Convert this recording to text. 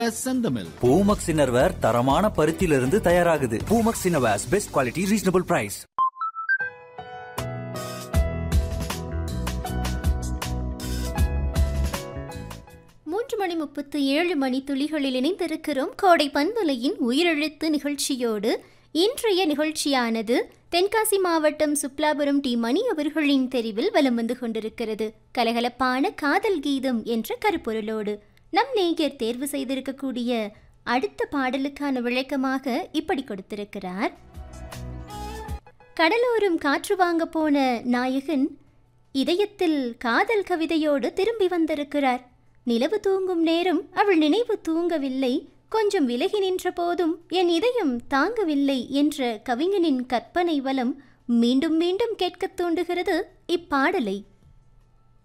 செந்தமிழ் பூமக்ஸ் இன்னர்வேர் தரமான பருத்தியிலிருந்து தயாராகுது Poomex innerwears best quality reasonable price மூன்று மணி முப்பத்து ஏழு மணி துளிகளில் இணைந்திருக்கிறோம் கோடை பண்பலையின் உயிரெழுத்து நிகழ்ச்சியோடு இன்றைய நிகழ்ச்சியானது தென்காசி மாவட்டம் சுப்லாபுரம் டி மணி அவர்களின் தெரிவில் வலம் வந்து கொண்டிருக்கிறது கலகலப்பான காதல் கீதம் என்ற கருப்பொருளோடு நம் நேயர் தேர்வு செய்திருக்கக்கூடிய அடுத்த பாடலுக்கான விளக்கமாக இப்படி கொடுத்திருக்கிறார் கடலோரம் காற்று வாங்க போன நாயகன் இதயத்தில் காதல் கவிதையோடு திரும்பி வந்திருக்கிறார் நிலவு தூங்கும் நேரம் அவள் நினைவு தூங்கவில்லை கொஞ்சம் விலகி நின்ற போதும் என் இதயம் தாங்கவில்லை என்ற கவிஞனின் கற்பனை வளம் மீண்டும் மீண்டும் கேட்கத் தூண்டுகிறது இப்பாடலை